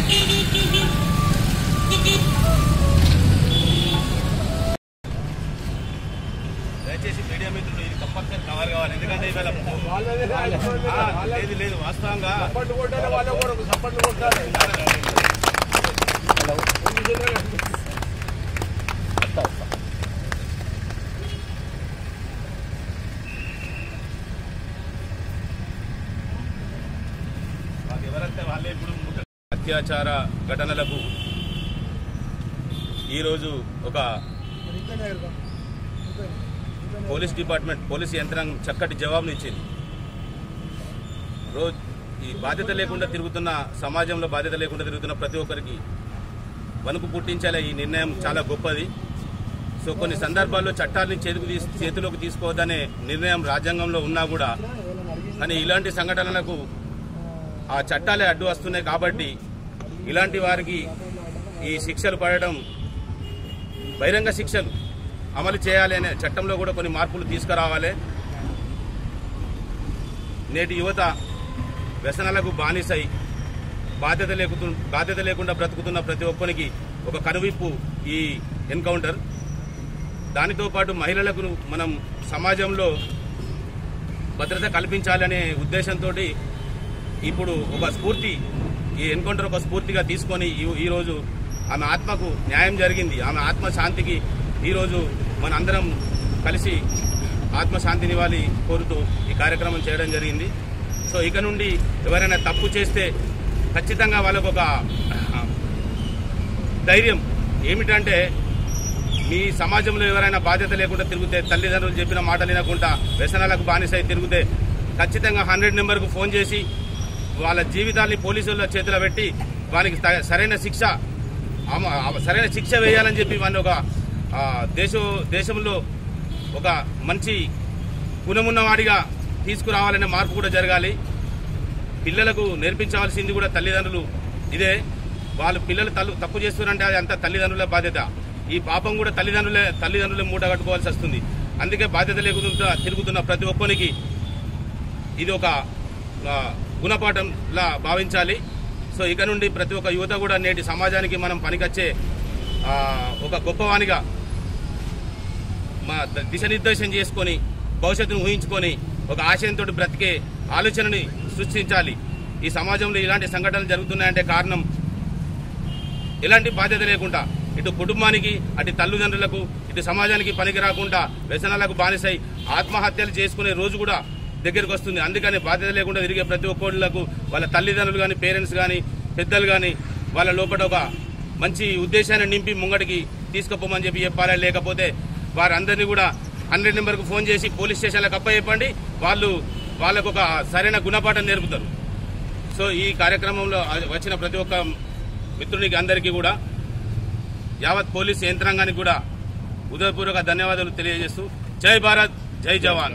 దయచేసి మీడియా మిత్రులు ఇది కంపల్సరీ కవర్ కావాలి ఎందుకంటే ఇవాళ ఆ, లేదు లేదు వాస్తవంగా సప్పట్లు కొట్టాలి వాళ్ళ కూడా సప్పట్లు కొట్టాలి మాకు ఎవరైతే వాళ్ళే ఇప్పుడు ముఖ్య- అత్యాచార ఘటనలకు ఈరోజు ఒక పోలీస్ డిపార్ట్మెంట్ పోలీస్ యంత్రాంగం చక్కటి జవాబుని ఇచ్చింది రోజు ఈ బాధ్యత లేకుండా తిరుగుతున్న సమాజంలో బాధ్యత లేకుండా తిరుగుతున్న ప్రతి ఒక్కరికి వణుకు పుట్టించేలా ఈ నిర్ణయం చాలా గొప్పది సో కొన్ని సందర్భాల్లో చట్టాన్ని చేతికి తీస్- చేతిలోకి తీసుకోవద్దనే నిర్ణయం రాజ్యాంగంలో ఉన్నా కూడా కానీ ఇలాంటి సంఘటనలకు ఆ చట్టాలే అడ్డు వస్తున్నాయి కాబట్టి ఇలాంటి వారికి ఈ శిక్షలు పడటం బహిరంగ శిక్షలు అమలు చేయాలి అనే చట్టంలో కూడా కొన్ని మార్పులు తీసుకురావాలి నేటి యువత వ్యసనాలకు బానిసై బాధ్యత లేకుతు బాధ్యత లేకుండా బ్రతుకుతున్న ప్రతి ఒక్కరికి ఒక కనువిప్పు ఈ ఎన్కౌంటర్ దానితో పాటు మహిళలకు మనం సమాజంలో భద్రత కల్పించాలనే ఉద్దేశంతో ఇప్పుడు ఒక స్ఫూర్తి ఈ ఎన్కౌంటర్ ఒక స్ఫూర్తిగా తీసుకొని ఈ- ఈరోజు ఆమె ఆత్మకు న్యాయం జరిగింది ఆమె ఆత్మ శాంతికి ఈరోజు మన అందరం కలిసి ఆత్మశాంతిని ఇవ్వాలి కోరుతూ ఈ కార్యక్రమం చేయడం జరిగింది సో ఇక నుండి ఎవరైనా తప్పు చేస్తే ఖచ్చితంగా వాళ్ళకు ఒక ధైర్యం ఏమిటంటే మీ సమాజంలో ఎవరైనా బాధ్యత లేకుండా తిరిగితే తల్లిదండ్రులు చెప్పిన మాట వినకుండా వ్యసనాలకు బానిసై తిరిగితే ఖచ్చితంగా హండ్రెడ్ నెంబర్కు ఫోన్ చేసి వాళ్ళ జీవితాన్ని పోలీసుల చేతిలో పెట్టి వానికి త- సరైన శిక్ష అమ- అమ- సరైన శిక్ష వేయాలని చెప్పి వాడిని ఒక ఆ, దేశ దేశంలో ఒక మంచి గుణమున్నవాడిగా తీసుకురావాలనే మార్పు కూడా జరగాలి పిల్లలకు నేర్పించవలసింది కూడా తల్లిదండ్రులు ఇదే వాళ్ళు పిల్లలు తల్లు తప్పు చేస్తున్నారంటే అది అంతా తల్లిదండ్రుల బాధ్యత ఈ పాపం కూడా తల్లిదండ్రులే తల్లిదండ్రులే మూట కట్టుకోవాల్సి వస్తుంది అందుకే బాధ్యత లేకుండా తిరుగుతున్న ప్రతి ఒక్కరికి ఇది ఒక ఆ, గుణపాఠంలా భావించాలి సో ఇక నుండి ప్రతి ఒక్క యువత కూడా నేటి సమాజానికి మనం పనికొచ్చే ఆ, ఒక గొప్పవానిగా మా ద- దిశనిర్దేశం చేసుకొని భవిష్యత్తును ఊహించుకొని ఒక ఆశయంతో బ్రతికే ఆలోచనని సృష్టించాలి ఈ సమాజంలో ఇలాంటి సంఘటనలు జరుగుతున్నాయంటే కారణం ఎలాంటి బాధ్యత లేకుండా ఇటు కుటుంబానికి అటు తల్లిదండ్రులకు ఇటు సమాజానికి పనికి రాకుండా వ్యసనాలకు బానిసై ఆత్మహత్యలు చేసుకునే రోజు కూడా దగ్గరికి వస్తుంది అందుకని బాధ్యత లేకుండా తిరిగే ప్రతి ఒక్కళ్ళకు వాళ్ళ తల్లిదండ్రులు కానీ పేరెంట్స్ కానీ పెద్దలు కానీ వాళ్ళ లోపల ఒక మంచి ఉద్దేశాన్ని నింపి ముంగడికి తీసుకుపోమని చెప్పి చెప్పాలి లేకపోతే వారందరినీ కూడా హండ్రెడ్ నెంబర్కు ఫోన్ చేసి పోలీస్ స్టేషన్లకు అప్ప చెప్పండి వాళ్ళు వాళ్ళకు ఒక సరైన గుణపాఠం నేర్పుతారు సో ఈ కార్యక్రమంలో వచ్చిన ప్రతి ఒక్క మిత్రునికి అందరికీ కూడా యావత్ పోలీస్ యంత్రాంగానికి కూడా ఉదయపూర్వక ధన్యవాదాలు తెలియజేస్తూ జై భారత్ జై జవాన్